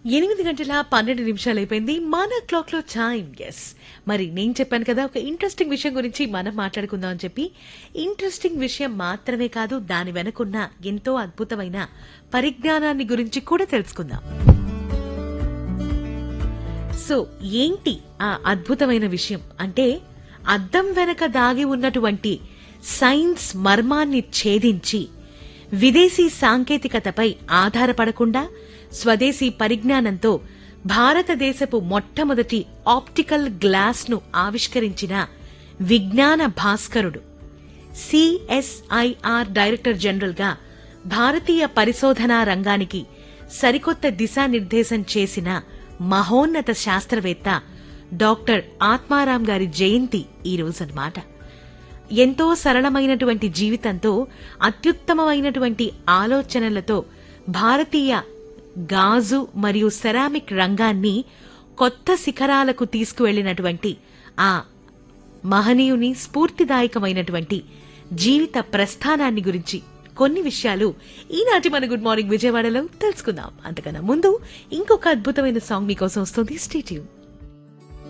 ఎనిమిది గంటల పన్నెండు నిమిషాలు అయిపోయింది మన క్లాక్ లో టైం ఎస్ మరి నేను చెప్పాను కదా ఒక ఇంట్రెస్టింగ్ విషయం గురించి మనం మాట్లాడుకుందాం అని చెప్పి ఇంట్రెస్టింగ్ విషయం మాత్రమే కాదు దాని వెనకున్న ఎంతో అద్భుతమైన పరిజ్ఞానాన్ని గురించి కూడా తెలుసుకుందాం సో ఏంటి ఆ అద్భుతమైన విషయం అంటే అద్దం వెనక దాగి ఉన్నటువంటి సైన్స్ మర్మాన్ని ఛేదించి విదేశీ సాంకేతికతపై ఆధారపడకుండా స్వదేశీ పరిజ్ఞానంతో భారతదేశపు మొట్టమొదటి ఆప్టికల్ గ్లాస్ ను ఆవిష్కరించిన విజ్ఞాన భాస్కరుడు సిఎస్ఐఆర్ డైరెక్టర్ జనరల్ గా భారతీయ పరిశోధనా రంగానికి సరికొత్త దిశానిర్దేశం చేసిన మహోన్నత శాస్త్రవేత్త డాక్టర్ ఆత్మారాం గారి జయంతి ఈ రోజన్నమాట ఎంతో సరళమైనటువంటి జీవితంతో అత్యుత్తమమైనటువంటి ఆలోచనలతో భారతీయ గాజు మరియు సెరామిక్ రంగాన్ని కొత్త శిఖరాలకు తీసుకువెళ్లినటువంటి ఆ మహనీయుని స్ఫూర్తిదాయకమైనటువంటి జీవిత ప్రస్థానాన్ని గురించి కొన్ని విషయాలు ఈనాటి మన గుడ్ మార్నింగ్ విజయవాడలో తెలుసుకుందాం అంతకన్నా ముందు ఇంకొక అద్భుతమైన సాంగ్ మీకోసం వస్తుంది స్టేట్యూ